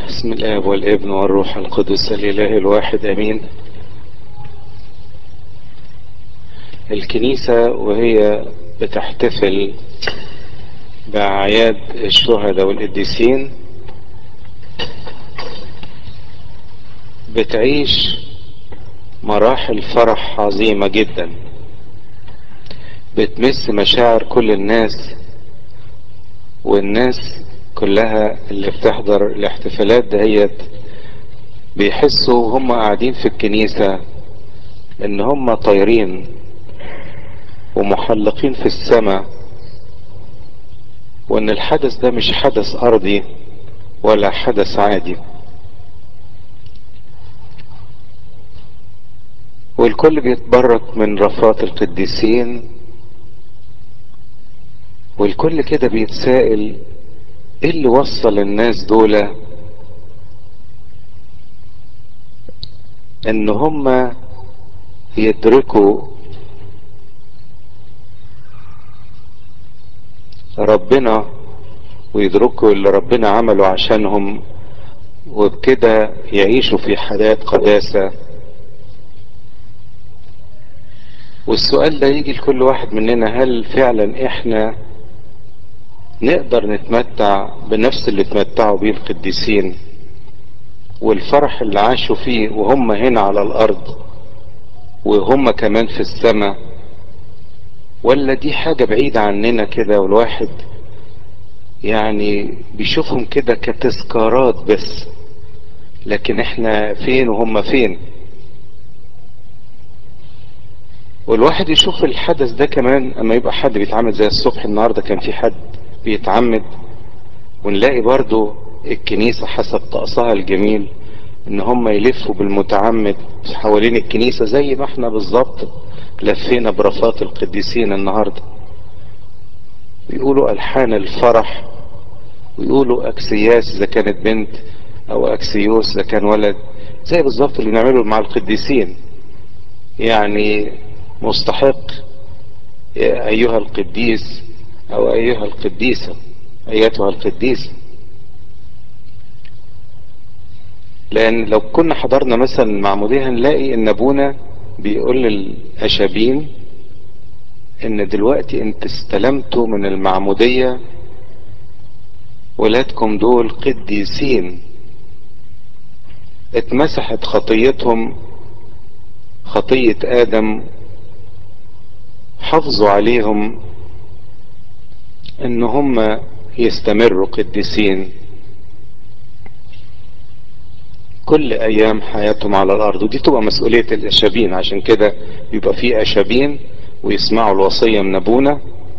بسم الآب والابن والروح القدس الإله الواحد أمين الكنيسة وهي بتحتفل بأعياد الشهداء والقديسين بتعيش مراحل فرح عظيمة جدا بتمس مشاعر كل الناس والناس كلها اللي بتحضر الاحتفالات دهيت بيحسوا هم قاعدين في الكنيسة ان هم طايرين ومحلقين في السماء وان الحدث ده مش حدث ارضي ولا حدث عادي والكل بيتبرك من رفات القديسين والكل كده بيتسائل ايه اللي وصل الناس دول ان هم يدركوا ربنا ويدركوا اللي ربنا عمله عشانهم وبكده يعيشوا في حياة قداسة والسؤال ده يجي لكل واحد مننا هل فعلا احنا نقدر نتمتع بنفس اللي اتمتعوا بيه القديسين والفرح اللي عاشوا فيه وهم هنا على الارض وهم كمان في السماء ولا دي حاجة بعيدة عننا كده والواحد يعني بيشوفهم كده كتذكارات بس لكن احنا فين وهم فين والواحد يشوف الحدث ده كمان اما يبقى حد بيتعمد زي الصبح النهاردة كان في حد بيتعمد ونلاقي برضو الكنيسة حسب طقسها الجميل ان هم يلفوا بالمتعمد حوالين الكنيسة زي ما احنا بالظبط لفينا برفات القديسين النهاردة بيقولوا الحان الفرح ويقولوا اكسياس اذا كانت بنت او اكسيوس اذا كان ولد زي بالظبط اللي بنعمله مع القديسين يعني مستحق ايها القديس او ايها القديسة ايتها القديسة لان لو كنا حضرنا مثلا المعمودية هنلاقي ان ابونا بيقول للاشابين ان دلوقتي انت استلمتوا من المعمودية ولادكم دول قديسين اتمسحت خطيتهم خطية ادم حافظوا عليهم ان هم يستمروا قديسين كل ايام حياتهم على الارض ودي تبقى مسؤولية الاشابين عشان كده يبقى في اشابين ويسمعوا الوصية من ابونا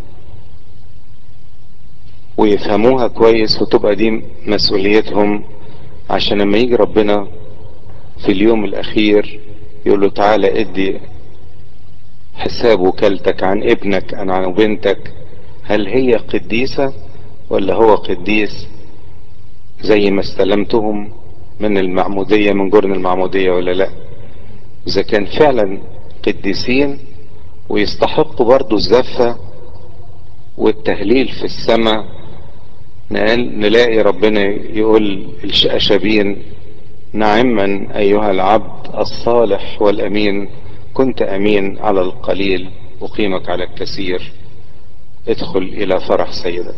ويفهموها كويس وتبقى دي مسؤوليتهم عشان لما يجي ربنا في اليوم الاخير يقول له تعالى ادي حساب وكالتك عن ابنك عن بنتك هل هي قديسة ولا هو قديس زي ما استلمتهم من المعمودية من جرن المعمودية ولا لا اذا كان فعلا قديسين ويستحقوا برضو الزفة والتهليل في السماء نلاقي ربنا يقول الشاشبين نعما ايها العبد الصالح والامين كنت امين على القليل اقيمك على الكثير ادخل الى فرح سيدك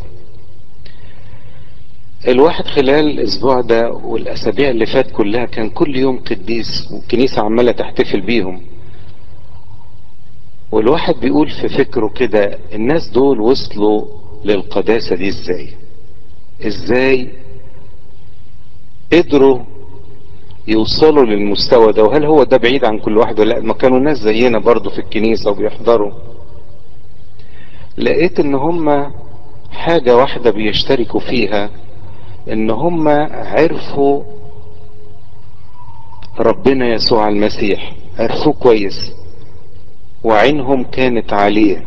الواحد خلال الاسبوع ده والاسابيع اللي فات كلها كان كل يوم قديس والكنيسة عمالة تحتفل بيهم والواحد بيقول في فكره كده الناس دول وصلوا للقداسة دي ازاي ازاي قدروا يوصلوا للمستوى ده وهل هو ده بعيد عن كل واحد ولا لا ما كانوا ناس زينا برضو في الكنيسة وبيحضروا لقيت ان هم حاجة واحدة بيشتركوا فيها ان هم عرفوا ربنا يسوع المسيح عرفوه كويس وعينهم كانت عليه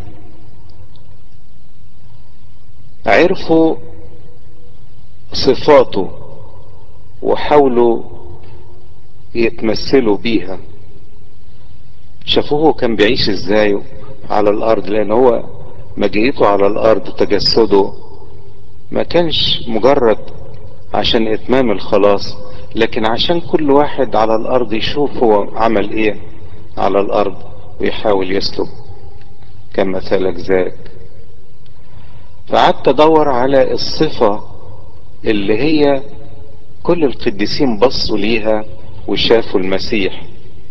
عرفوا صفاته وحاولوا يتمثلوا بيها شافوه كان بيعيش ازاي على الارض لان هو مجيئته على الارض تجسده ما كانش مجرد عشان اتمام الخلاص لكن عشان كل واحد على الارض يشوف هو عمل ايه على الارض ويحاول يسلك كمثلك ذاك فقعدت ادور على الصفة اللي هي كل القديسين بصوا ليها وشافوا المسيح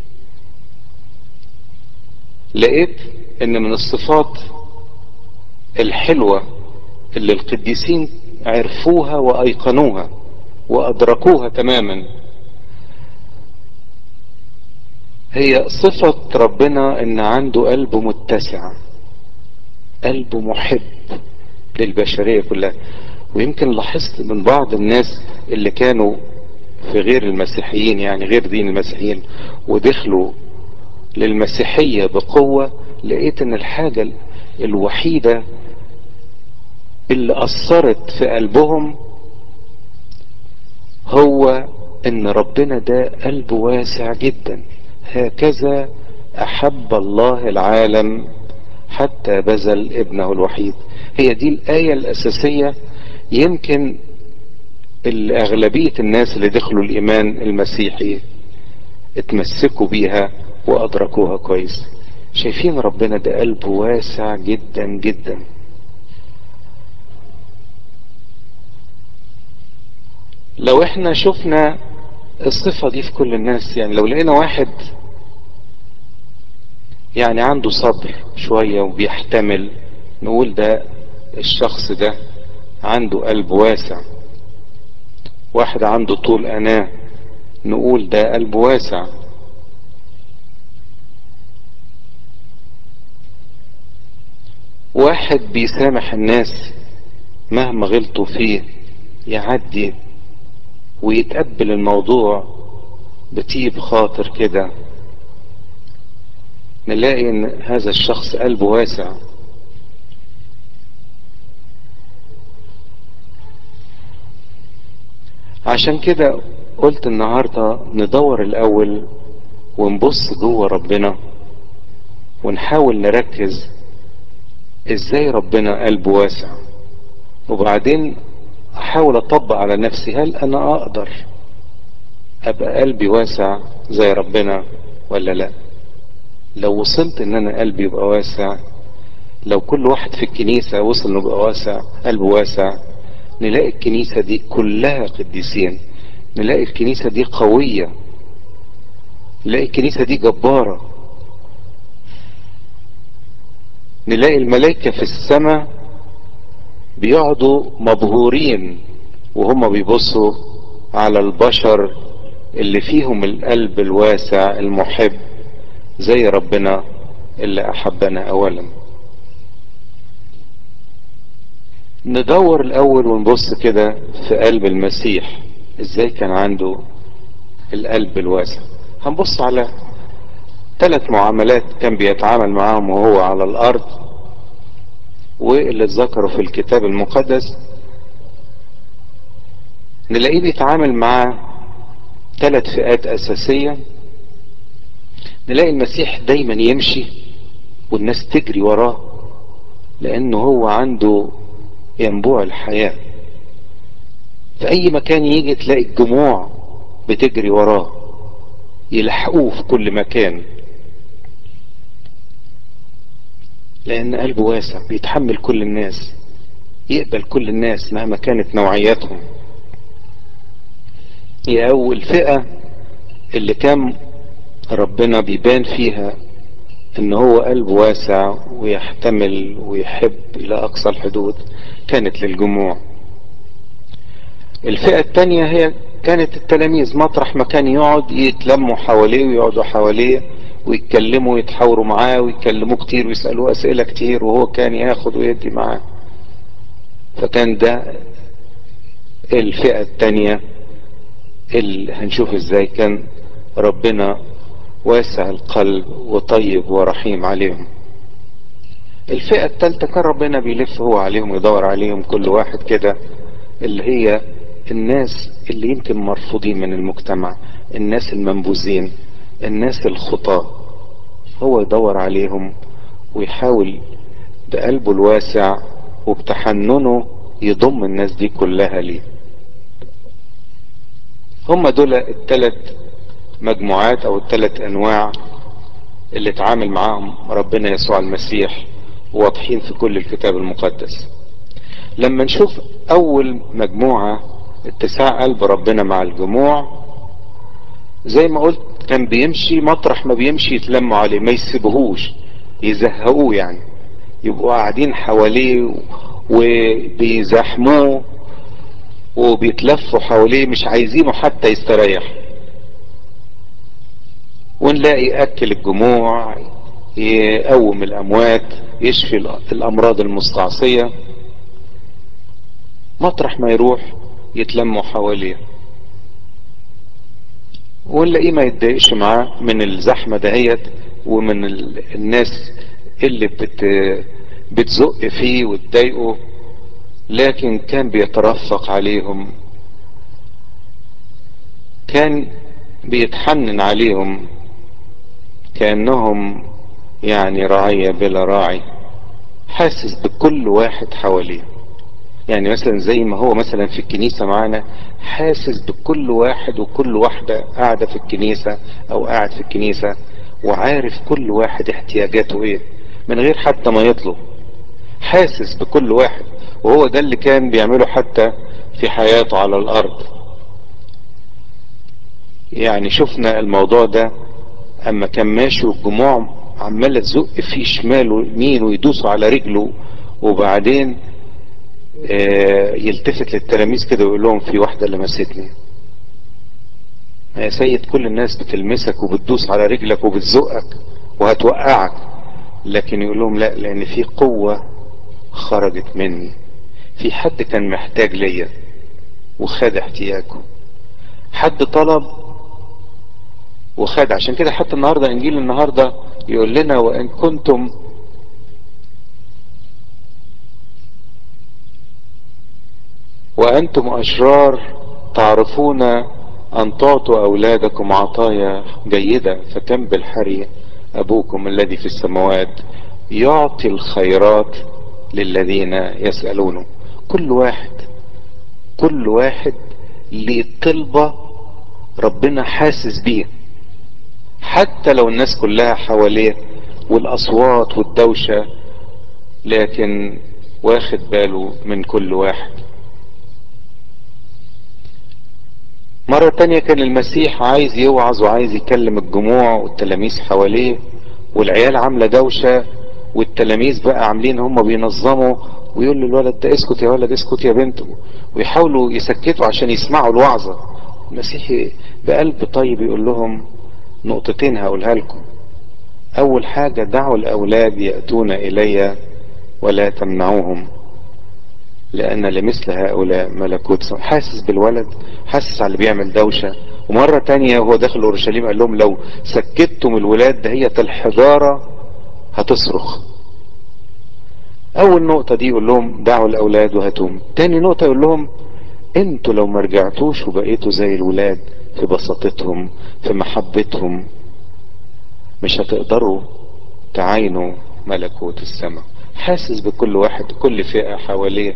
لقيت ان من الصفات الحلوة اللي القديسين عرفوها وايقنوها وادركوها تماما هي صفة ربنا ان عنده قلب متسع قلب محب للبشرية كلها ويمكن لاحظت من بعض الناس اللي كانوا في غير المسيحيين يعني غير دين المسيحيين ودخلوا للمسيحية بقوة لقيت ان الحاجة الوحيدة اللي اثرت في قلبهم هو ان ربنا ده قلب واسع جدا هكذا احب الله العالم حتى بذل ابنه الوحيد هي دي الاية الاساسية يمكن اغلبية الناس اللي دخلوا الايمان المسيحي اتمسكوا بيها وادركوها كويس شايفين ربنا ده قلب واسع جدا جدا لو احنا شفنا الصفة دي في كل الناس يعني لو لقينا واحد يعني عنده صبر شوية وبيحتمل نقول ده الشخص ده عنده قلب واسع واحد عنده طول أناه نقول ده قلب واسع واحد بيسامح الناس مهما غلطوا فيه يعدي ويتقبل الموضوع بطيب خاطر كده نلاقي ان هذا الشخص قلبه واسع عشان كده قلت النهاردة ندور الاول ونبص جوه ربنا ونحاول نركز ازاي ربنا قلبه واسع وبعدين احاول اطبق على نفسي هل انا اقدر ابقى قلبي واسع زي ربنا ولا لا لو وصلت ان انا قلبي يبقى واسع لو كل واحد في الكنيسة وصل انه يبقى واسع قلبه واسع نلاقي الكنيسة دي كلها قديسين نلاقي الكنيسة دي قوية نلاقي الكنيسة دي جبارة نلاقي الملائكة في السماء بيقعدوا مبهورين وهم بيبصوا على البشر اللي فيهم القلب الواسع المحب زي ربنا اللي احبنا اولا ندور الاول ونبص كده في قلب المسيح ازاي كان عنده القلب الواسع هنبص على ثلاث معاملات كان بيتعامل معاهم وهو على الارض واللي اتذكروا في الكتاب المقدس نلاقيه بيتعامل مع ثلاث فئات اساسية نلاقي المسيح دايما يمشي والناس تجري وراه لانه هو عنده ينبوع الحياة في اي مكان يجي تلاقي الجموع بتجري وراه يلحقوه في كل مكان لان قلبه واسع بيتحمل كل الناس يقبل كل الناس مهما كانت نوعياتهم هي اول فئة اللي كان ربنا بيبان فيها ان هو قلب واسع ويحتمل ويحب الى اقصى الحدود كانت للجموع الفئة التانية هي كانت التلاميذ مطرح ما كان يقعد يتلموا حواليه ويقعدوا حواليه ويتكلموا ويتحاوروا معاه ويكلموه كتير ويسألوه اسئلة كتير وهو كان ياخد ويدي معاه فكان ده الفئة التانية اللي هنشوف ازاي كان ربنا واسع القلب وطيب ورحيم عليهم الفئة التالتة كان ربنا بيلف هو عليهم ويدور عليهم كل واحد كده اللي هي الناس اللي يمكن مرفوضين من المجتمع الناس المنبوذين الناس الخطاة هو يدور عليهم ويحاول بقلبه الواسع وبتحننه يضم الناس دي كلها ليه هم دول الثلاث مجموعات او الثلاث انواع اللي اتعامل معاهم ربنا يسوع المسيح واضحين في كل الكتاب المقدس لما نشوف اول مجموعة اتساع قلب ربنا مع الجموع زي ما قلت كان بيمشي مطرح ما بيمشي يتلموا عليه ما يسيبوهوش يزهقوه يعني يبقوا قاعدين حواليه وبيزحموه وبيتلفوا حواليه مش عايزينه حتى يستريح ونلاقي يأكل الجموع يقوم الأموات يشفي الأمراض المستعصية مطرح ما يروح يتلموا حواليه ونلاقيه ما يتضايقش معاه من الزحمة دهيت ومن الناس اللي بت بتزق فيه وتضايقه لكن كان بيترفق عليهم كان بيتحنن عليهم كأنهم يعني رعية بلا راعي حاسس بكل واحد حواليه يعني مثلا زي ما هو مثلا في الكنيسة معانا حاسس بكل واحد وكل واحدة قاعدة في الكنيسة او قاعد في الكنيسة وعارف كل واحد احتياجاته ايه من غير حتى ما يطلب حاسس بكل واحد وهو ده اللي كان بيعمله حتى في حياته على الارض يعني شفنا الموضوع ده اما كان ماشي والجموع عمالة تزق فيه شمال ويمين ويدوسوا على رجله وبعدين آه يلتفت للتلاميذ كده ويقول لهم في واحدة لمستني يا سيد كل الناس بتلمسك وبتدوس على رجلك وبتزقك وهتوقعك لكن يقول لهم لا لان في قوة خرجت مني في حد كان محتاج ليا وخد احتياجه حد طلب وخد عشان كده حتى النهاردة انجيل النهاردة يقول لنا وان كنتم وانتم اشرار تعرفون ان تعطوا اولادكم عطايا جيدة فكم بالحري ابوكم الذي في السماوات يعطي الخيرات للذين يسألونه كل واحد كل واحد ليه طلبة ربنا حاسس بيه حتى لو الناس كلها حواليه والاصوات والدوشة لكن واخد باله من كل واحد مرة تانية كان المسيح عايز يوعظ وعايز يكلم الجموع والتلاميذ حواليه والعيال عاملة دوشة والتلاميذ بقى عاملين هم بينظموا ويقول للولد ده اسكت يا ولد اسكت يا بنت ويحاولوا يسكتوا عشان يسمعوا الوعظة المسيح بقلب طيب يقول لهم نقطتين هقولها لكم اول حاجة دعوا الاولاد يأتون الي ولا تمنعوهم لان لمثل هؤلاء ملكوت حاسس بالولد حاسس على اللي بيعمل دوشة ومرة تانية وهو داخل اورشليم قال لهم لو سكتتم الولاد دهية الحجارة هتصرخ اول نقطة دي يقول لهم دعوا الاولاد وهاتوهم تاني نقطة يقول لهم انتوا لو ما رجعتوش وبقيتوا زي الولاد في بساطتهم في محبتهم مش هتقدروا تعاينوا ملكوت السماء حاسس بكل واحد كل فئة حواليه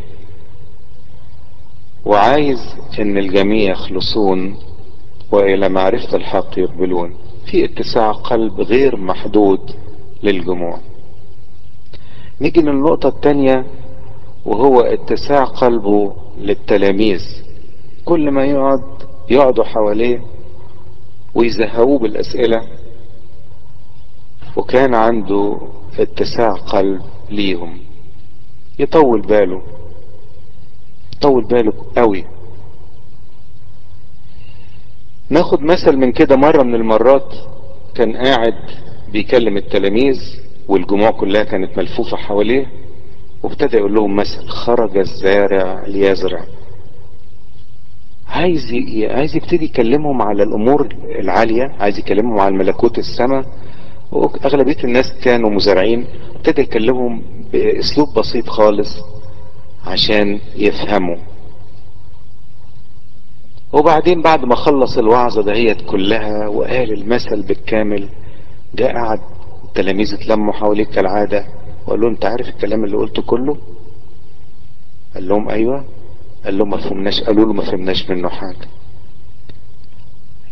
وعايز ان الجميع يخلصون والى معرفة الحق يقبلون في اتساع قلب غير محدود للجموع نيجي للنقطة التانية وهو اتساع قلبه للتلاميذ كل ما يقعد يقعدوا حواليه ويزهقوه بالاسئلة وكان عنده اتساع قلب ليهم يطول باله يطول باله قوي ناخد مثل من كده مرة من المرات كان قاعد بيكلم التلاميذ والجموع كلها كانت ملفوفة حواليه وابتدى يقول لهم مثل خرج الزارع ليزرع عايز ي... عايز يبتدي يكلمهم على الامور العالية عايز يكلمهم على ملكوت السماء واغلبية الناس كانوا مزارعين ابتدى يكلمهم باسلوب بسيط خالص عشان يفهموا وبعدين بعد ما خلص الوعظة دهيت كلها وقال المثل بالكامل جاء قعد التلاميذ اتلموا حواليه كالعادة وقال له انت عارف الكلام اللي قلته كله قال لهم ايوه قال لهم ما فهمناش قالوا له ما فهمناش منه حاجة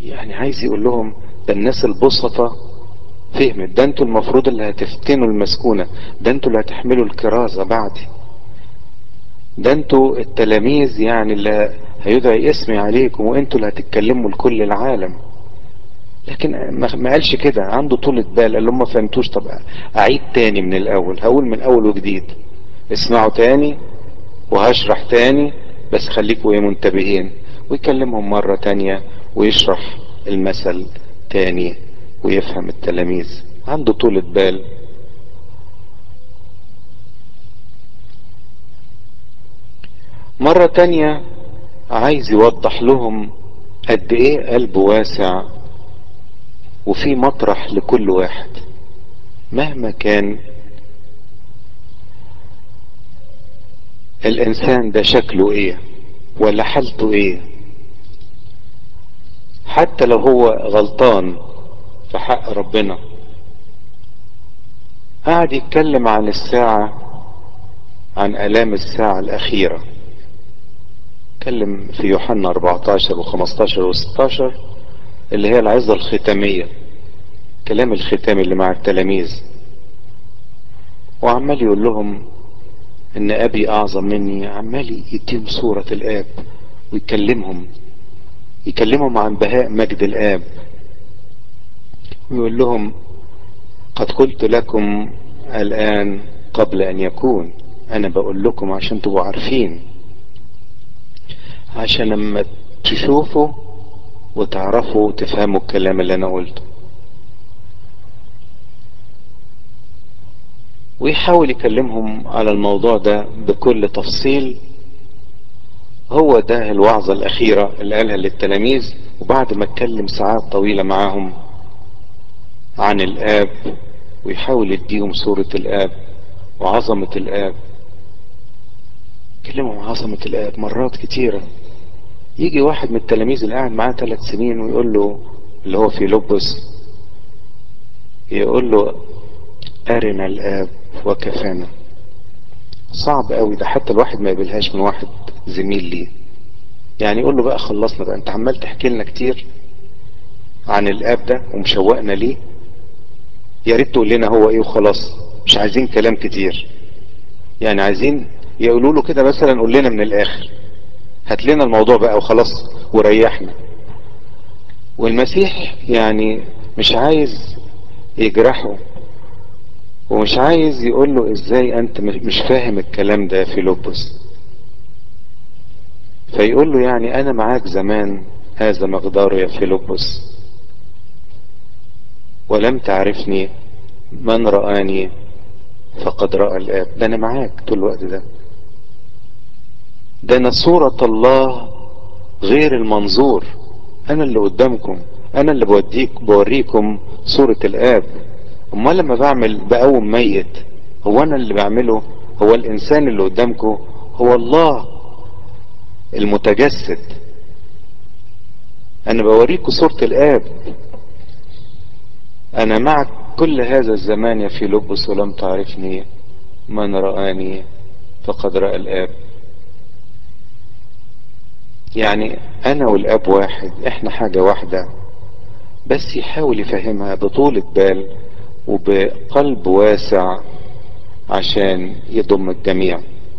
يعني عايز يقول لهم ده الناس البسطة فهمت ده انتوا المفروض اللي هتفتنوا المسكونة ده انتوا اللي هتحملوا الكرازة بعدي ده انتوا التلاميذ يعني اللي هيدعي اسمي عليكم وانتوا اللي هتتكلموا لكل العالم لكن ما قالش كده عنده طولة بال قال لهم ما فهمتوش طب اعيد تاني من الاول هقول من اول وجديد اسمعوا تاني وهشرح تاني بس خليكوا ايه منتبهين ويكلمهم مرة تانية ويشرح المثل تاني ويفهم التلاميذ عنده طولة بال مرة تانية عايز يوضح لهم قد ايه قلبه واسع وفي مطرح لكل واحد مهما كان الانسان ده شكله ايه ولا حالته ايه حتى لو هو غلطان في حق ربنا قاعد يتكلم عن الساعة عن الام الساعة الاخيرة اتكلم في يوحنا 14 و15 و16 اللي هي العظة الختامية كلام الختامي اللي مع التلاميذ وعمال يقول لهم ان ابي اعظم مني عمال يديهم صورة الاب ويكلمهم يكلمهم عن بهاء مجد الاب ويقول لهم قد قلت لكم الان قبل ان يكون انا بقول لكم عشان تبقوا عارفين عشان لما تشوفوا وتعرفوا وتفهموا الكلام اللي انا قلته ويحاول يكلمهم على الموضوع ده بكل تفصيل هو ده الوعظة الأخيرة اللي قالها للتلاميذ وبعد ما اتكلم ساعات طويلة معاهم عن الآب ويحاول يديهم صورة الآب وعظمة الآب كلمهم عن عظمة الآب مرات كتيرة يجي واحد من التلاميذ اللي قاعد معاه ثلاث سنين ويقول له اللي هو في لبس يقول له أرنا الآب وكفانا صعب قوي ده حتى الواحد ما يقبلهاش من واحد زميل ليه يعني يقول له بقى خلصنا بقى انت عمال تحكي لنا كتير عن الاب ده ومشوقنا ليه يا ريت تقول لنا هو ايه وخلاص مش عايزين كلام كتير يعني عايزين يقولوا له كده مثلا قول لنا من الاخر هات لنا الموضوع بقى وخلاص وريحنا والمسيح يعني مش عايز يجرحه ومش عايز يقول له ازاي انت مش فاهم الكلام ده في لبس فيقول له يعني انا معاك زمان هذا مقدار يا فيلبس ولم تعرفني من رآني فقد رأى الآب ده أنا معاك طول الوقت ده ده أنا صورة الله غير المنظور أنا اللي قدامكم أنا اللي بوديك بوريكم صورة الآب أمال لما بعمل بقوم ميت هو أنا اللي بعمله هو الإنسان اللي قدامكم هو الله المتجسد أنا بوريكم صورة الآب أنا معك كل هذا الزمان يا فيلبس ولم تعرفني من رآني فقد رأى الآب يعني أنا والآب واحد إحنا حاجة واحدة بس يحاول يفهمها بطولة بال وبقلب واسع عشان يضم الجميع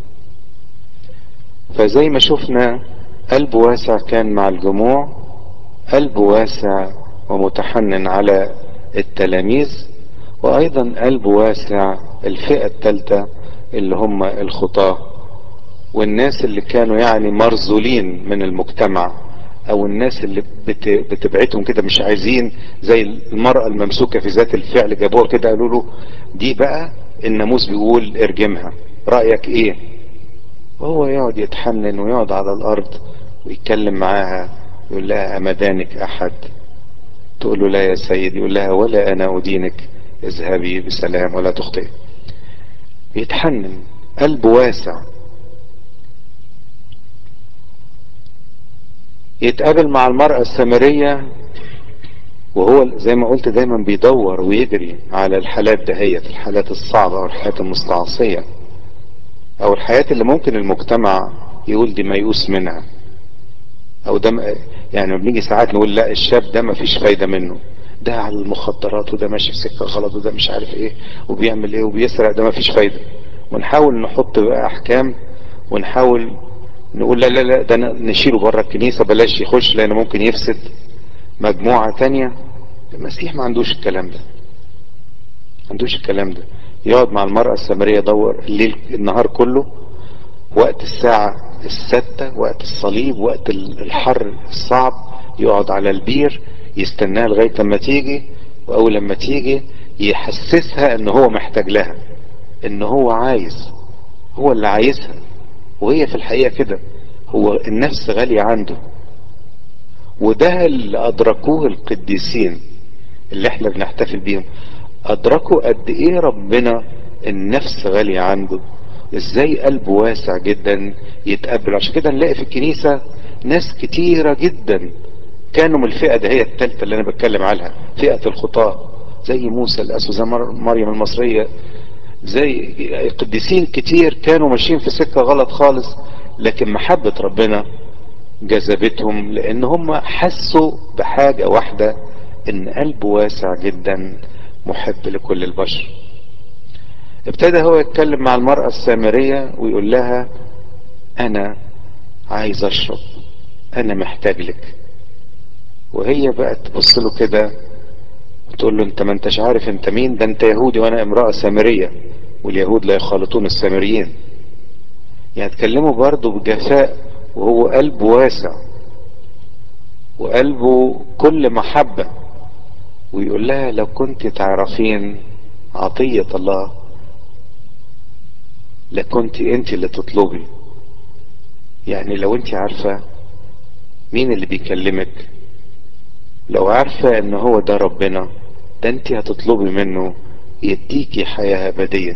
فزي ما شفنا قلب واسع كان مع الجموع قلب واسع ومتحنن على التلاميذ وايضا قلب واسع الفئة الثالثة اللي هم الخطاة والناس اللي كانوا يعني مرذولين من المجتمع او الناس اللي بت... بتبعتهم كده مش عايزين زي المرأة الممسوكة في ذات الفعل جابوها كده قالوا له دي بقى الناموس بيقول ارجمها رأيك ايه وهو يقعد يتحنن ويقعد على الارض ويتكلم معاها يقول لها امدانك احد تقول له لا يا سيدي يقول لها ولا انا ادينك اذهبي بسلام ولا تخطئي يتحنن قلبه واسع يتقابل مع المرأة السامرية وهو زي ما قلت دايما بيدور ويجري على الحالات دهيت الحالات الصعبة او الحالات المستعصية او الحياة اللي ممكن المجتمع يقول دي ميؤوس منها او ده يعني لما بنيجي ساعات نقول لا الشاب ده مفيش فايدة منه ده على المخدرات وده ماشي في سكة غلط وده مش عارف ايه وبيعمل ايه وبيسرق ده مفيش فايدة ونحاول نحط بقى احكام ونحاول نقول لا لا لا ده نشيله بره الكنيسة بلاش يخش لانه ممكن يفسد مجموعة تانية المسيح ما عندوش الكلام ده ما عندوش الكلام ده يقعد مع المرأة السامرية يدور الليل النهار كله وقت الساعة الستة وقت الصليب وقت الحر الصعب يقعد على البير يستناها لغاية لما تيجي واول لما تيجي يحسسها ان هو محتاج لها ان هو عايز هو اللي عايزها وهي في الحقيقة كده هو النفس غالية عنده وده اللي ادركوه القديسين اللي احنا بنحتفل بيهم ادركوا قد ايه ربنا النفس غالية عنده ازاي قلبه واسع جدا يتقبل عشان كده نلاقي في الكنيسة ناس كتيرة جدا كانوا من الفئة ده هي التالتة اللي انا بتكلم عنها فئة الخطاة زي موسى الاسود زي مريم المصرية زي قديسين كتير كانوا ماشيين في سكة غلط خالص لكن محبة ربنا جذبتهم لان هم حسوا بحاجة واحدة ان قلبه واسع جدا محب لكل البشر ابتدى هو يتكلم مع المرأة السامرية ويقول لها انا عايز اشرب انا محتاج لك وهي بقى تبص له كده وتقول له انت ما انتش عارف انت مين ده انت يهودي وانا امرأة سامرية واليهود لا يخالطون السامريين يعني تكلمه برضه بجفاء وهو قلبه واسع وقلبه كل محبة ويقول لها لو كنت تعرفين عطية الله لكنت انت اللي تطلبي يعني لو انت عارفة مين اللي بيكلمك لو عارفة ان هو ده ربنا ده انت هتطلبي منه يديكي حياة ابدية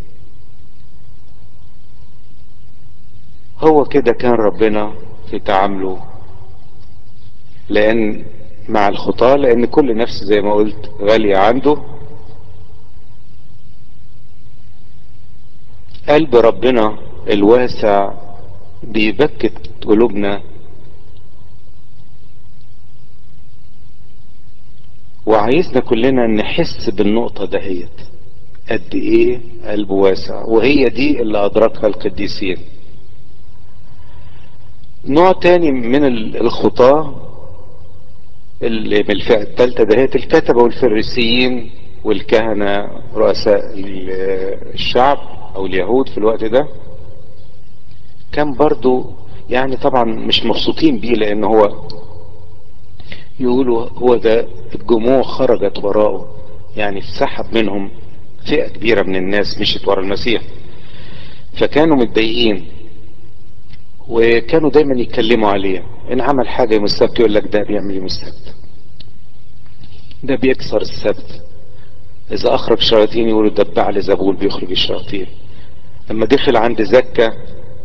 هو كده كان ربنا في تعامله لان مع الخطاة لان كل نفس زي ما قلت غالية عنده قلب ربنا الواسع بيبكت قلوبنا وعايزنا كلنا نحس بالنقطة دهيت قد ايه قلبه واسع وهي دي اللي ادركها القديسين نوع تاني من الخطاة اللي من الفئة الثالثة دهيت الكتبة والفريسيين والكهنة رؤساء الشعب او اليهود في الوقت ده كان برضو يعني طبعا مش مبسوطين بيه لان هو يقولوا هو ده الجموع خرجت وراءه يعني سحب منهم فئة كبيرة من الناس مشيت ورا المسيح فكانوا متضايقين وكانوا دايما يتكلموا عليه ان عمل حاجة يوم السبت يقول لك ده بيعمل يوم السبت ده بيكسر السبت اذا اخرج شياطين يقولوا دبع لزبول بيخرج الشياطين لما دخل عند زكا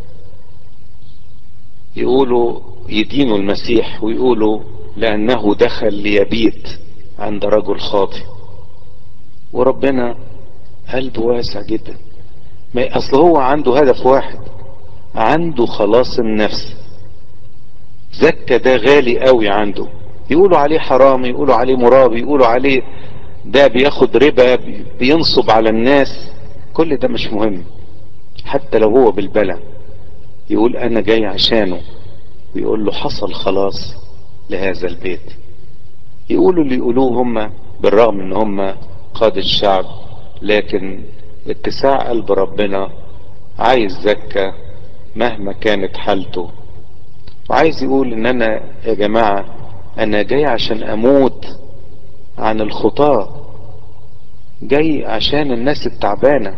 يقولوا يدينوا المسيح ويقولوا لانه دخل ليبيت عند رجل خاطئ وربنا قلبه واسع جدا ما اصل هو عنده هدف واحد عنده خلاص النفس زكا ده غالي قوي عنده يقولوا عليه حرامي يقولوا عليه مرابي يقولوا عليه ده بياخد ربا بينصب على الناس كل ده مش مهم حتى لو هو بالبلع يقول انا جاي عشانه ويقول له حصل خلاص لهذا البيت يقولوا اللي يقولوه هم بالرغم ان هم قاد الشعب لكن اتساع قلب ربنا عايز زكى مهما كانت حالته وعايز يقول ان انا يا جماعة انا جاي عشان اموت عن الخطاة جاي عشان الناس التعبانة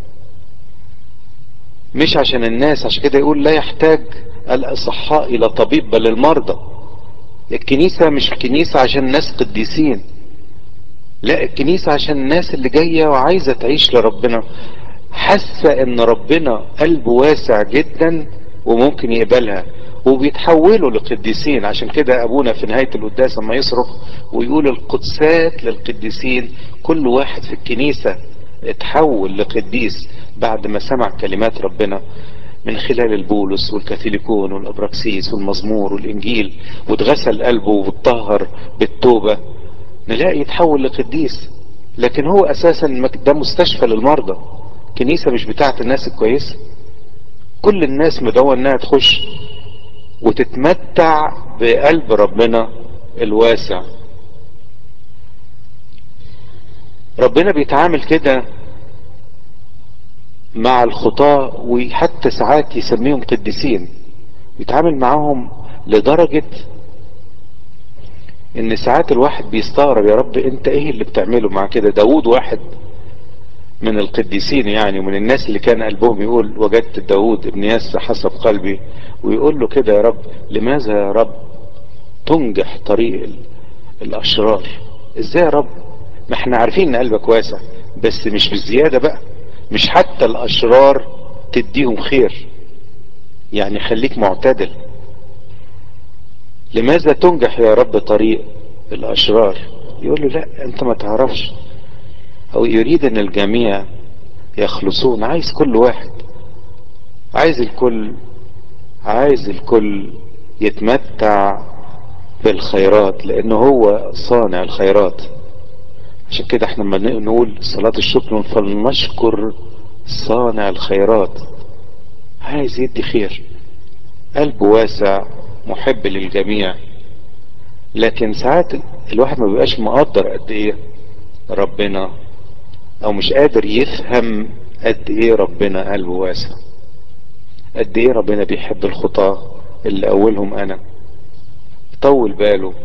مش عشان الناس عشان كده يقول لا يحتاج الاصحاء الى طبيب بل المرضى الكنيسة مش كنيسة عشان ناس قديسين لا الكنيسة عشان الناس اللي جاية وعايزة تعيش لربنا حاسة ان ربنا قلبه واسع جدا وممكن يقبلها وبيتحولوا لقديسين عشان كده ابونا في نهاية القداس لما يصرخ ويقول القدسات للقديسين كل واحد في الكنيسة اتحول لقديس بعد ما سمع كلمات ربنا من خلال البولس والكاثوليكون والابراكسيس والمزمور والانجيل واتغسل قلبه واتطهر بالتوبة نلاقي يتحول لقديس لكن هو اساسا ده مستشفى للمرضى كنيسة مش بتاعت الناس الكويسة كل الناس مدعوة انها تخش وتتمتع بقلب ربنا الواسع ربنا بيتعامل كده مع الخطاة وحتى ساعات يسميهم قديسين بيتعامل معاهم لدرجة ان ساعات الواحد بيستغرب يا رب انت ايه اللي بتعمله مع كده داود واحد من القديسين يعني ومن الناس اللي كان قلبهم يقول وجدت داود ابن ياس حسب قلبي ويقول له كده يا رب لماذا يا رب تنجح طريق الاشرار ازاي يا رب ما احنا عارفين ان قلبك واسع بس مش بالزيادة بقى مش حتى الاشرار تديهم خير يعني خليك معتدل لماذا تنجح يا رب طريق الاشرار يقول له لا انت ما تعرفش او يريد ان الجميع يخلصون عايز كل واحد عايز الكل عايز الكل يتمتع بالخيرات لانه هو صانع الخيرات عشان كده احنا لما نقول صلاة الشكر فلنشكر صانع الخيرات عايز يدي خير قلبه واسع محب للجميع لكن ساعات الواحد ما بيبقاش مقدر قد ايه ربنا او مش قادر يفهم قد ايه ربنا قلبه واسع قد ايه ربنا بيحب الخطاة اللي اولهم انا طول باله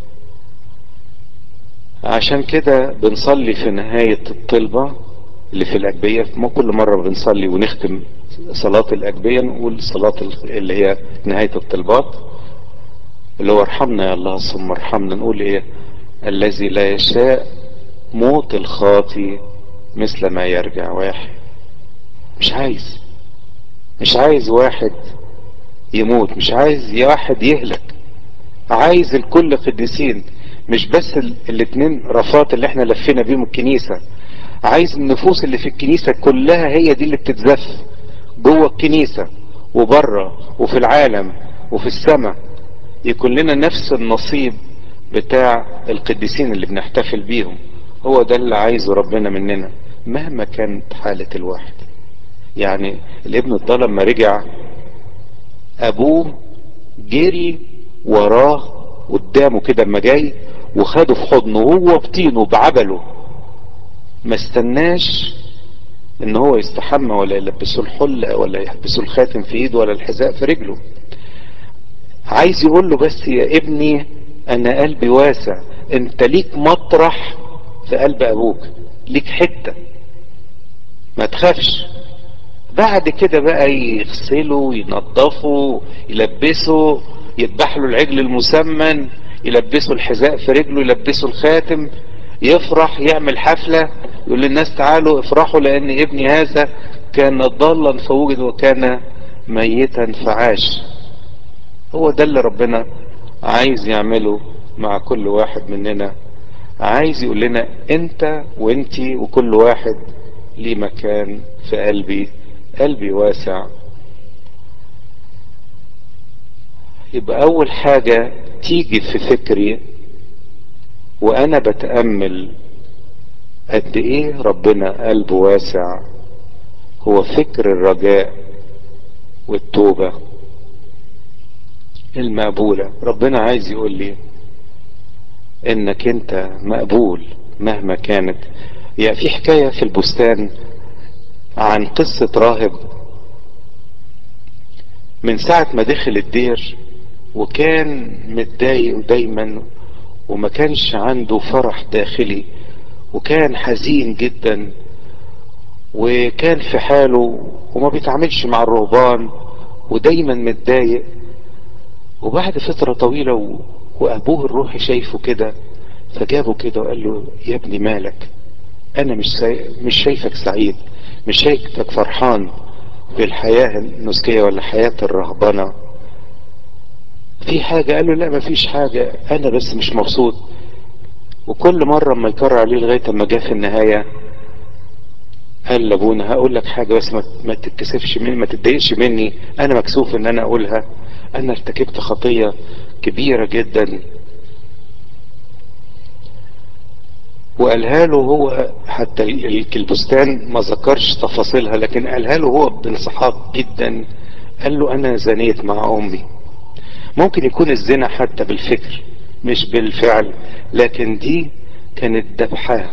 عشان كده بنصلي في نهاية الطلبة اللي في الأجبية ما كل مرة بنصلي ونختم صلاة الأجبية نقول صلاة اللي هي نهاية الطلبات اللي هو ارحمنا يا الله ثم ارحمنا نقول ايه الذي لا يشاء موت الخاطي مثل ما يرجع واحد مش عايز مش عايز واحد يموت مش عايز واحد يهلك عايز الكل قديسين مش بس الاتنين رفات اللي احنا لفينا بيهم الكنيسة عايز النفوس اللي في الكنيسة كلها هي دي اللي بتتزف جوه الكنيسة وبره وفي العالم وفي السماء يكون لنا نفس النصيب بتاع القديسين اللي بنحتفل بيهم هو ده اللي عايزه ربنا مننا مهما كانت حالة الواحد يعني الابن الضال لما رجع ابوه جري وراه قدامه كده اما جاي وخده في حضنه وهو بطينه بعبله ما استناش ان هو يستحمى ولا يلبسه الحلة ولا يلبسه الخاتم في ايده ولا الحذاء في رجله عايز يقول له بس يا ابني انا قلبي واسع انت ليك مطرح في قلب ابوك ليك حتة ما تخافش بعد كده بقى يغسله ينظفه يلبسه يذبح له العجل المسمن يلبسه الحذاء في رجله يلبسه الخاتم يفرح يعمل حفلة يقول للناس تعالوا افرحوا لان ابني هذا كان ضالا فوجد وكان ميتا فعاش هو ده اللي ربنا عايز يعمله مع كل واحد مننا عايز يقول لنا انت وانتي وكل واحد ليه مكان في قلبي قلبي واسع يبقى اول حاجة تيجي في فكري وانا بتأمل قد ايه ربنا قلبه واسع هو فكر الرجاء والتوبة المقبولة ربنا عايز يقول لي انك انت مقبول مهما كانت يعني في حكاية في البستان عن قصة راهب من ساعة ما دخل الدير وكان متضايق دايما وما كانش عنده فرح داخلي وكان حزين جدا وكان في حاله وما بيتعاملش مع الرهبان ودايما متضايق وبعد فترة طويلة و... وابوه الروحي شايفه كده فجابه كده وقال له يا ابني مالك انا مش سا... مش شايفك سعيد مش شايفك فرحان بالحياة النسكية ولا حياة الرهبنة في حاجة قال له لا مفيش حاجة انا بس مش مبسوط وكل مرة ما يكرر عليه لغاية ما جه في النهاية قال لابونا هقول لك حاجة بس ما, ما تتكسفش مني ما تتضايقش مني انا مكسوف ان انا اقولها انا ارتكبت خطية كبيرة جدا وقالها له هو حتى البستان ما ذكرش تفاصيلها لكن قالها له هو بانسحاق جدا قال له انا زنيت مع امي ممكن يكون الزنا حتى بالفكر مش بالفعل لكن دي كانت دبحاه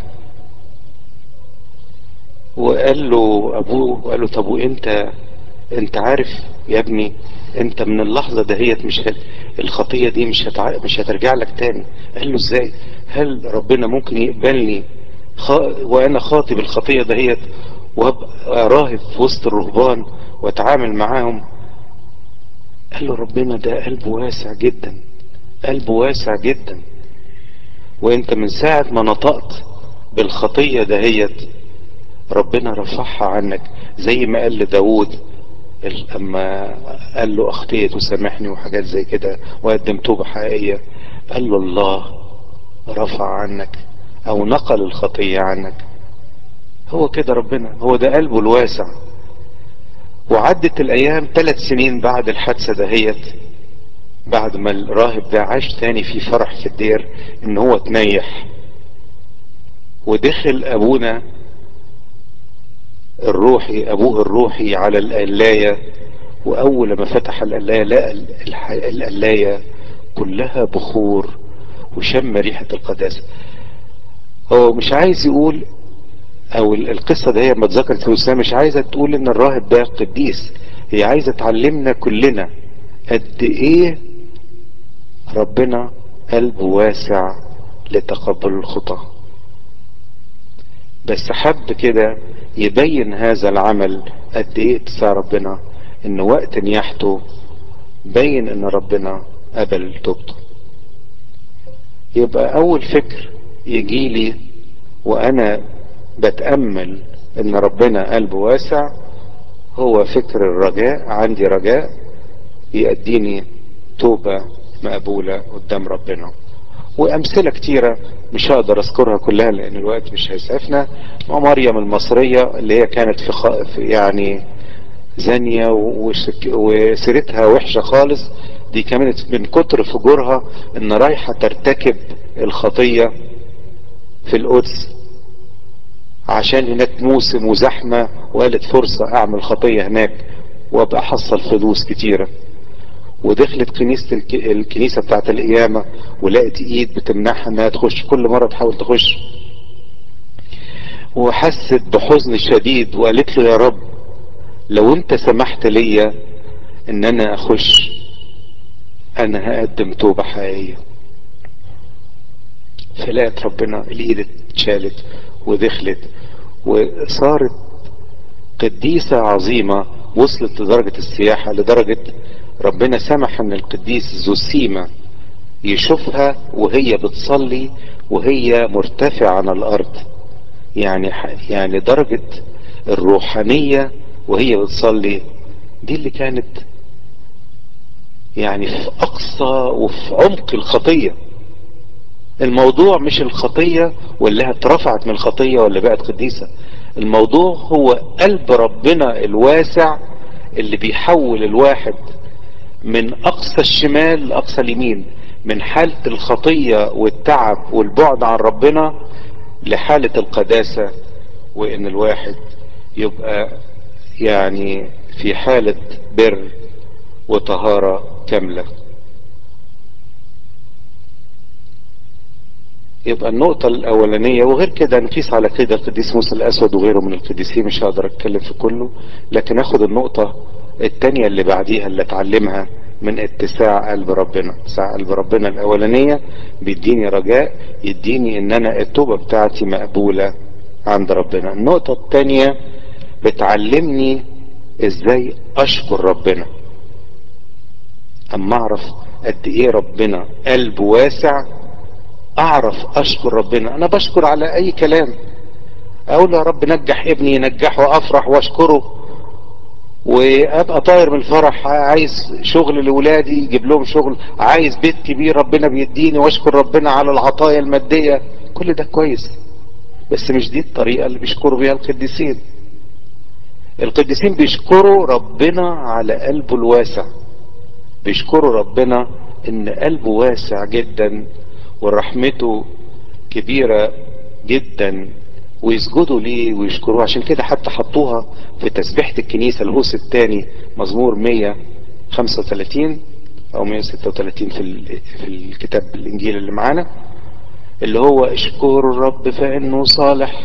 وقال له ابوه قال له طب وانت انت عارف يا ابني انت من اللحظة دهيت مش هت... الخطية دي مش هتع... مش هترجع لك تاني قال له ازاي هل ربنا ممكن يقبلني خ... وانا خاطب الخطية دهيت وابقى راهب في وسط الرهبان واتعامل معاهم قال له ربنا ده قلبه واسع جدا قلبه واسع جدا وانت من ساعة ما نطقت بالخطية دهيت ربنا رفعها عنك زي ما قال لداود لما قال له اخطيت وسامحني وحاجات زي كده وقدم توبة حقيقية قال له الله رفع عنك او نقل الخطية عنك هو كده ربنا هو ده قلبه الواسع وعدت الايام ثلاث سنين بعد الحادثة دهيت بعد ما الراهب ده عاش تاني في فرح في الدير ان هو تنيح ودخل ابونا الروحي ابوه الروحي على القلاية واول ما فتح القلاية لقى القلاية كلها بخور وشم ريحة القداسة هو مش عايز يقول او القصة دي لما اتذكرت في الاسلام مش عايزة تقول ان الراهب ده قديس هي عايزة تعلمنا كلنا قد ايه ربنا قلبه واسع لتقبل الخطى بس حب كده يبين هذا العمل قد ايه اتساع ربنا ان وقت نياحته بين ان ربنا قبل توبته يبقى اول فكر يجي لي وانا بتأمل ان ربنا قلبه واسع هو فكر الرجاء عندي رجاء يأديني توبة مقبولة قدام ربنا وامثلة كتيرة مش هقدر اذكرها كلها لان الوقت مش هيسعفنا ومريم المصرية اللي هي كانت في, خ... في يعني زانية وشك... وسيرتها وحشة خالص دي كانت من كتر فجورها ان رايحة ترتكب الخطية في القدس عشان هناك موسم وزحمة وقالت فرصة اعمل خطية هناك وابقى احصل فلوس كتيرة ودخلت كنيسة الك... الكنيسة بتاعت القيامة ولقت ايد بتمنعها انها تخش كل مرة تحاول تخش وحست بحزن شديد وقالت له يا رب لو انت سمحت ليا ان انا اخش انا هقدم توبة حقيقية فلقت ربنا الايد اتشالت ودخلت وصارت قديسة عظيمة وصلت لدرجة السياحة لدرجة ربنا سمح ان القديس ذو سيمة يشوفها وهي بتصلي وهي مرتفعة عن الارض يعني يعني درجة الروحانية وهي بتصلي دي اللي كانت يعني في اقصى وفي عمق الخطية الموضوع مش الخطية ولا اترفعت من الخطية ولا بقت قديسة الموضوع هو قلب ربنا الواسع اللي بيحول الواحد من اقصى الشمال لاقصى اليمين من حالة الخطية والتعب والبعد عن ربنا لحالة القداسة وان الواحد يبقى يعني في حالة بر وطهارة كاملة يبقى النقطة الأولانية وغير كده نقيس على كده القديس موسى الأسود وغيره من القديسين مش هقدر أتكلم في كله لكن أخد النقطة التانية اللي بعديها اللي أتعلمها من اتساع قلب ربنا اتساع قلب ربنا الأولانية بيديني رجاء يديني إن أنا التوبة بتاعتي مقبولة عند ربنا النقطة التانية بتعلمني إزاي أشكر ربنا أما أعرف قد إيه ربنا قلب واسع اعرف اشكر ربنا انا بشكر على اي كلام اقول يا رب نجح ابني نجحه افرح واشكره وابقى طاير من الفرح عايز شغل لاولادي يجيب لهم شغل عايز بيت كبير ربنا بيديني واشكر ربنا على العطايا المادية كل ده كويس بس مش دي الطريقة اللي بيشكروا بيها القديسين القديسين بيشكروا ربنا على قلبه الواسع بيشكروا ربنا ان قلبه واسع جدا ورحمته كبيرة جدا ويسجدوا ليه ويشكروه عشان كده حتى حطوها في تسبيحة الكنيسة الهوس الثاني مزمور 135 او 136 في في الكتاب الانجيل اللي معانا اللي هو اشكروا الرب فانه صالح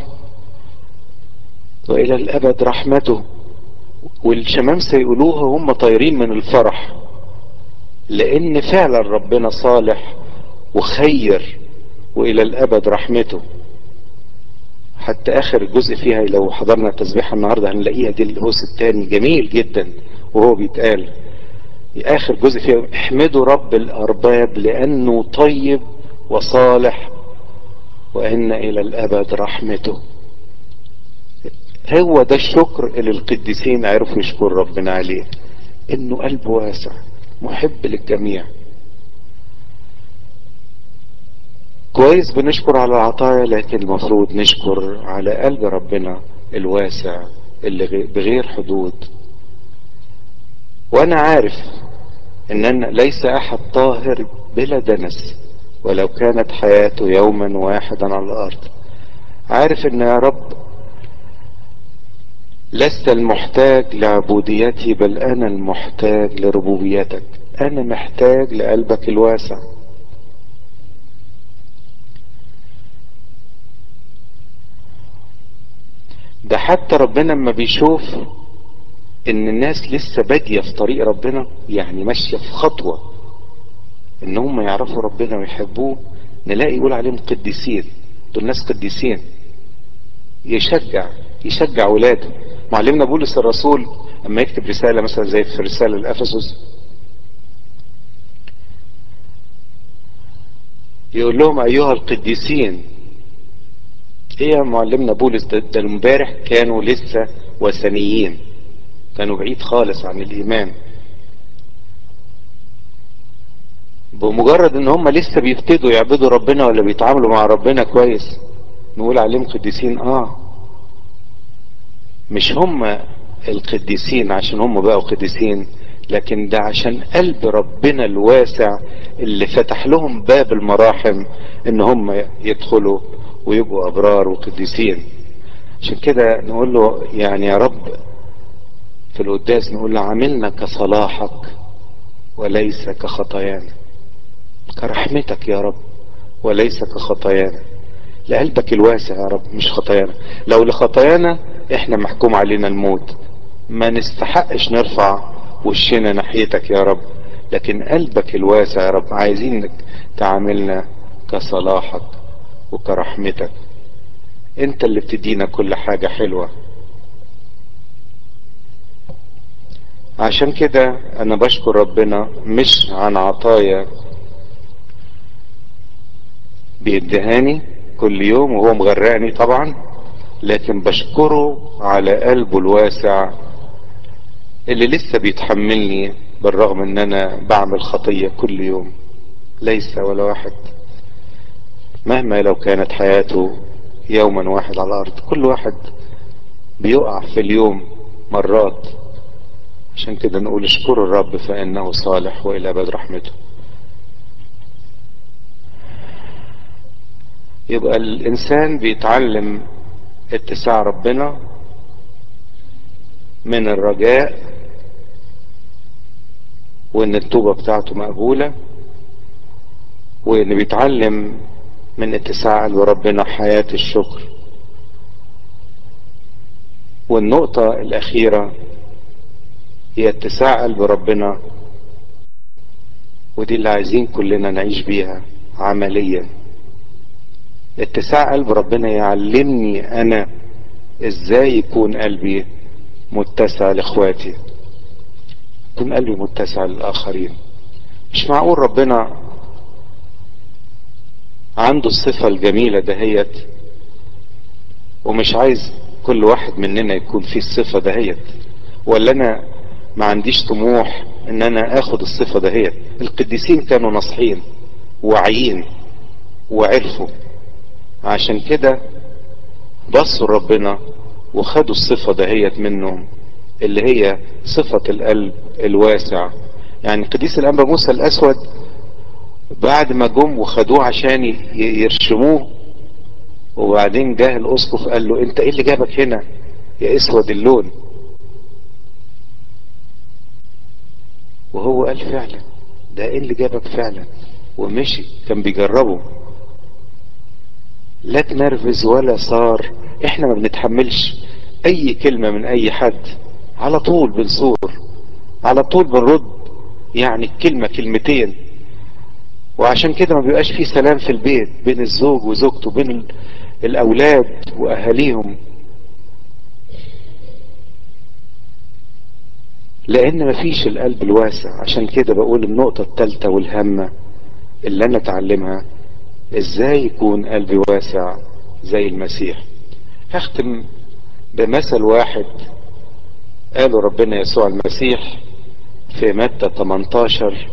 والى الابد رحمته والشمامسة يقولوها هم طايرين من الفرح لان فعلا ربنا صالح وخير والى الابد رحمته حتى اخر جزء فيها لو حضرنا التسبيحة النهاردة هنلاقيها دي الهوس الثاني جميل جدا وهو بيتقال اخر جزء فيها احمدوا رب الارباب لانه طيب وصالح وان الى الابد رحمته هو ده الشكر اللي القديسين عرفوا يشكر ربنا عليه انه قلبه واسع محب للجميع كويس بنشكر على العطايا لكن المفروض نشكر على قلب ربنا الواسع اللي بغير حدود وانا عارف ان أنا ليس احد طاهر بلا دنس ولو كانت حياته يوما واحدا على الارض عارف ان يا رب لست المحتاج لعبوديتي بل انا المحتاج لربوبيتك انا محتاج لقلبك الواسع ده حتى ربنا لما بيشوف ان الناس لسه بادية في طريق ربنا يعني ماشية في خطوة ان هم يعرفوا ربنا ويحبوه نلاقي يقول عليهم قديسين دول ناس قديسين يشجع يشجع ولاده معلمنا بولس الرسول اما يكتب رسالة مثلا زي في رسالة الافسس يقول لهم ايها القديسين ايه يا معلمنا بولس ده, ده امبارح كانوا لسه وثنيين كانوا بعيد خالص عن الايمان بمجرد ان هم لسه بيبتدوا يعبدوا ربنا ولا بيتعاملوا مع ربنا كويس نقول عليهم قديسين اه مش هم القديسين عشان هم بقوا قديسين لكن ده عشان قلب ربنا الواسع اللي فتح لهم باب المراحم ان هم يدخلوا ويبقوا ابرار وقديسين عشان كده نقول له يعني يا رب في القداس نقول له عاملنا كصلاحك وليس كخطايانا كرحمتك يا رب وليس كخطايانا لقلبك الواسع يا رب مش خطايانا لو لخطايانا احنا محكوم علينا الموت ما نستحقش نرفع وشنا ناحيتك يا رب لكن قلبك الواسع يا رب عايزينك تعاملنا كصلاحك وكرحمتك انت اللي بتدينا كل حاجة حلوة عشان كده انا بشكر ربنا مش عن عطايا بيدهاني كل يوم وهو مغرقني طبعا لكن بشكره على قلبه الواسع اللي لسه بيتحملني بالرغم ان انا بعمل خطية كل يوم ليس ولا واحد مهما لو كانت حياته يوما واحد على الارض كل واحد بيقع في اليوم مرات عشان كده نقول اشكروا الرب فانه صالح والى ابد رحمته يبقى الانسان بيتعلم اتساع ربنا من الرجاء وان التوبة بتاعته مقبولة وان بيتعلم من اتساع قلب ربنا حياة الشكر والنقطة الاخيرة هي اتساع قلب ربنا ودي اللي عايزين كلنا نعيش بيها عمليا اتساع قلب ربنا يعلمني انا ازاي يكون قلبي متسع لاخواتي يكون قلبي متسع للاخرين مش معقول ربنا عنده الصفة الجميلة دهيت ومش عايز كل واحد مننا يكون فيه الصفة دهيت ولا انا ما عنديش طموح ان انا اخد الصفة دهيت القديسين كانوا ناصحين واعيين وعرفوا عشان كده بصوا ربنا وخدوا الصفة دهيت منهم اللي هي صفة القلب الواسع يعني قديس الأنبا موسى الأسود بعد ما جم وخدوه عشان يرشموه وبعدين جه الأسقف قال له أنت إيه اللي جابك هنا يا أسود اللون وهو قال فعلا ده إيه اللي جابك فعلا ومشي كان بيجربه لا تنرفز ولا صار احنا ما بنتحملش اي كلمة من اي حد على طول بنصور على طول بنرد يعني كلمة كلمتين وعشان كده ما بيبقاش فيه سلام في البيت بين الزوج وزوجته بين الاولاد واهاليهم لان مفيش القلب الواسع عشان كده بقول النقطة الثالثة والهامة اللي انا اتعلمها ازاي يكون قلبي واسع زي المسيح هختم بمثل واحد قاله ربنا يسوع المسيح في متى 18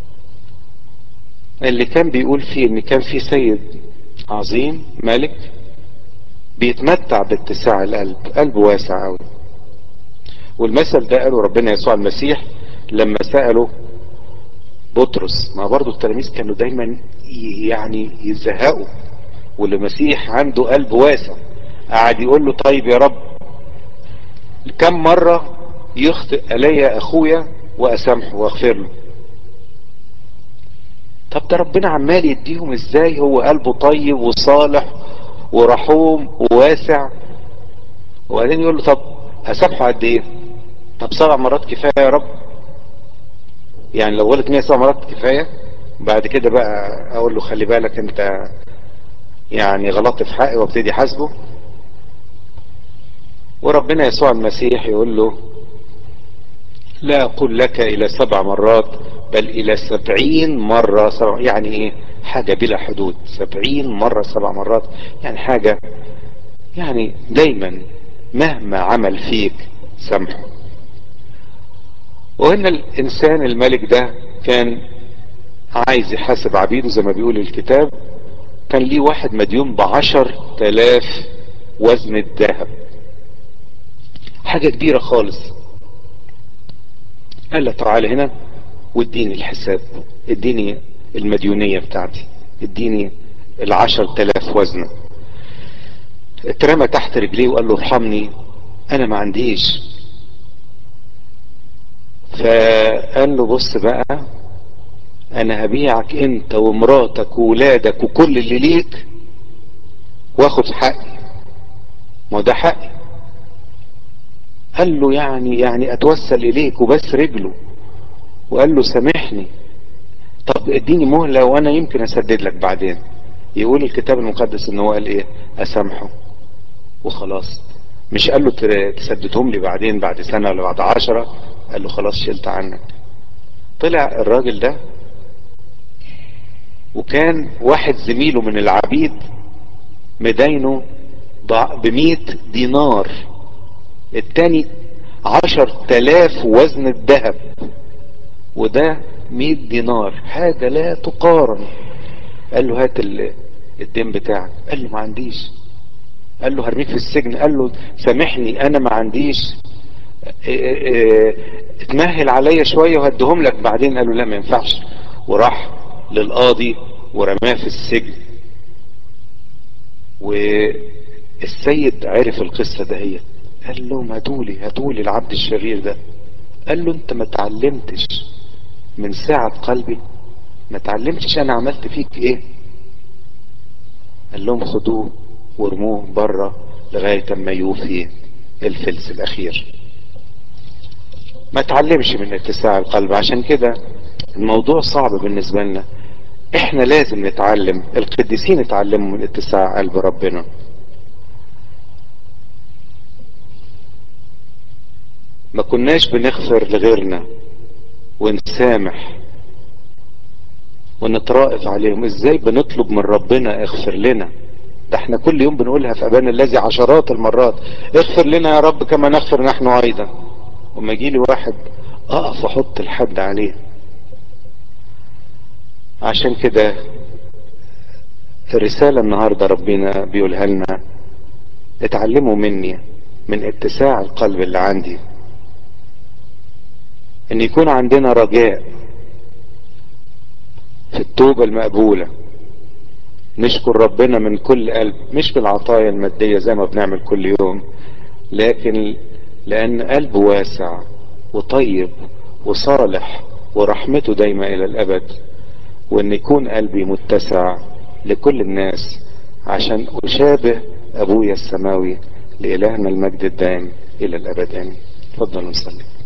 اللي كان بيقول فيه ان كان في سيد عظيم ملك بيتمتع باتساع القلب قلب واسع قوي والمثل ده قاله ربنا يسوع المسيح لما سأله بطرس ما برضو التلاميذ كانوا دايما يعني يزهقوا والمسيح عنده قلب واسع قعد يقول له طيب يا رب كم مرة يخطئ عليا اخويا واسامحه واغفر له طب ده ربنا عمال يديهم ازاي هو قلبه طيب وصالح ورحوم وواسع وبعدين يقول له طب اسامحه قد ايه طب سبع مرات كفايه يا رب يعني لو قلت 100 سبع مرات كفايه بعد كده بقى اقول له خلي بالك انت يعني غلطت في حقي وابتدي حاسبه وربنا يسوع المسيح يقول له لا اقول لك الى سبع مرات بل الى سبعين مرة سبع يعني ايه حاجة بلا حدود سبعين مرة سبع مرات يعني حاجة يعني دايما مهما عمل فيك سامحه وهنا الانسان الملك ده كان عايز يحاسب عبيده زي ما بيقول الكتاب كان ليه واحد مديون بعشر تلاف وزن الذهب حاجة كبيرة خالص قال له تعالى هنا واديني الحساب اديني المديونية بتاعتي اديني العشر تلاف وزنة اترمى تحت رجليه وقال له ارحمني انا ما عنديش فقال له بص بقى انا هبيعك انت ومراتك وولادك وكل اللي ليك واخد حقي ما ده حقي قال له يعني يعني اتوسل اليك وبس رجله وقال له سامحني طب اديني مهلة وانا يمكن اسدد لك بعدين يقول الكتاب المقدس ان هو قال ايه اسامحه وخلاص مش قال له تسددهم لي بعدين بعد سنة ولا بعد عشرة قال له خلاص شلت عنك طلع الراجل ده وكان واحد زميله من العبيد مدينه بمئة دينار التاني عشر تلاف وزن الذهب وده مئة دينار حاجة لا تقارن قال له هات الدين بتاعك قال له ما عنديش قال له هرميك في السجن قال له سامحني انا ما عنديش اتمهل عليا شوية وهدهم لك بعدين قال له لا ما ينفعش وراح للقاضي ورماه في السجن والسيد عرف القصة دهيت قال لهم هاتولي هاتولي العبد الشرير ده قال له انت ما تعلمتش من ساعة قلبي ما تعلمتش انا عملت فيك ايه قال لهم خدوه وارموه بره لغاية ما يوفي الفلس الاخير ما تعلمش من اتساع القلب عشان كده الموضوع صعب بالنسبة لنا احنا لازم نتعلم القديسين اتعلموا من اتساع قلب ربنا ما كناش بنغفر لغيرنا ونسامح ونترائف عليهم ازاي بنطلب من ربنا اغفر لنا ده احنا كل يوم بنقولها في ابانا الذي عشرات المرات اغفر لنا يا رب كما نغفر نحن ايضا وما يجي لي واحد اقف احط الحد عليه عشان كده الرسالة النهاردة ربنا بيقولها لنا اتعلموا مني من اتساع القلب اللي عندي ان يكون عندنا رجاء في التوبة المقبولة نشكر ربنا من كل قلب مش بالعطايا المادية زي ما بنعمل كل يوم لكن لان قلبه واسع وطيب وصالح ورحمته دايما الى الابد وان يكون قلبي متسع لكل الناس عشان اشابه ابويا السماوي لالهنا المجد الدائم الى الابد امين تفضلوا نصلي